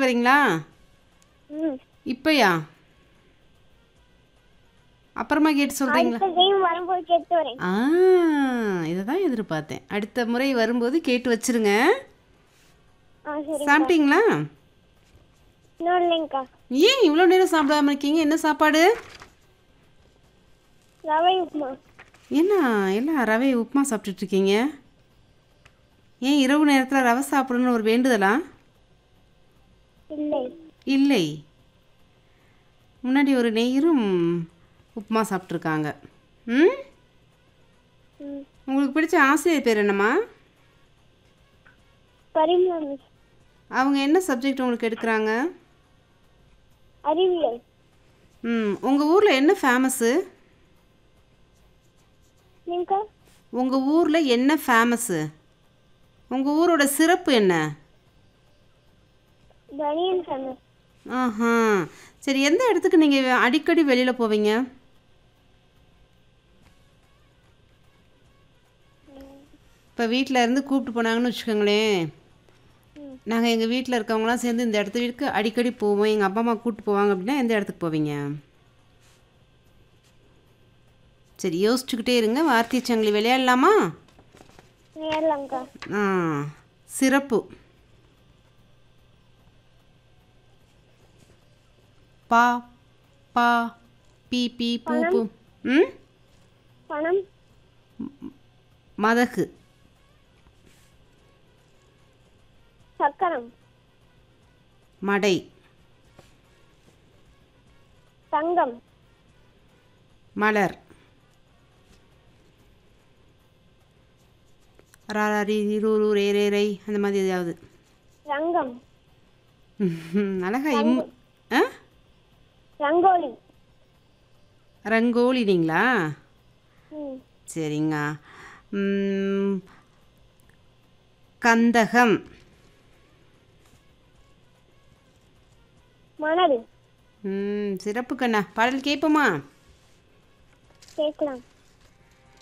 கேட்டுட்டு வரீங்களா ம் இப்பயா அப்புறமா கேட்டு சொல்கிறீங்களா அடுத்த டைம் வரும்போது கேட்டு வரேன் ஆ இதை தான் எதிர்பார்த்தேன் அடுத்த முறை வரும்போது கேட்டு வச்சிருங்க ஆ சரி சாப்பிட்டீங்களா இன்னும் இல்லைங்கக்கா ஏன் இவ்வளோ நேரம் சாப்பிடாம இருக்கீங்க என்ன சாப்பாடு ரவை உப்புமா என்ன எல்லாம் ரவை உப்புமா சாப்பிட்டுட்டு இருக்கீங்க ஏன் இரவு நேரத்தில் ரவை சாப்பிடணும்னு ஒரு வேண்டுதலா இல்லை இல்லை முன்னாடி ஒரு நெய்ரும் உப்புமா சாப்பிட்ருக்காங்க ம் ம் உங்களுக்கு பிடிச்ச ஆசிரியர் பேர் என்னம்மா பரிமளா மிஸ் அவங்க என்ன சப்ஜெக்ட் உங்களுக்கு எடுக்கிறாங்க அறிவியல் ம் உங்கள் ஊரில் என்ன ஃபேமஸ்ஸு நீங்கக்கா உங்கள் ஊரில் என்ன ஃபேமஸ்ஸு உங்கள் ஊரோட சிறப்பு என்ன பனியன் ஃபேமஸ் ஆஹா சரி எந்த இடத்துக்கு நீங்கள் அடிக்கடி வெளியில் போவீங்க இப்போ வீட்டில் இருந்து கூப்பிட்டு போனாங்கன்னு வச்சுக்கோங்களேன் நாங்கள் எங்கள் வீட்டில் இருக்கவங்களாம் சேர்ந்து இந்த இடத்துக்கு அடிக்கடி போவோம் எங்கள் அப்பா அம்மா கூப்பிட்டு போவாங்க அப்படின்னா எந்த இடத்துக்கு போவீங்க சரி யோசிச்சுக்கிட்டே இருங்க வார்த்தை சங்கிலி விளையாடலாமா நேரலாங்க்கா ஆ சிறப்பு பா பா பி பி பூ பூ ம் பணம் மதகு சக்கரம் மடை தங்கம் மலர் ராரி ரூரு ரே ரே ரை அந்த மாதிரி எதாவது ரங்கம் ம்ஹும். அழகா இம் ஆ ரங்கோலி ரங்கோலினீங்களா ம் சரிங்க ம், கந்தகம் மணல் ம், சிறப்பு கண்ணா பாடல் கேட்போமா கேட்கலாம்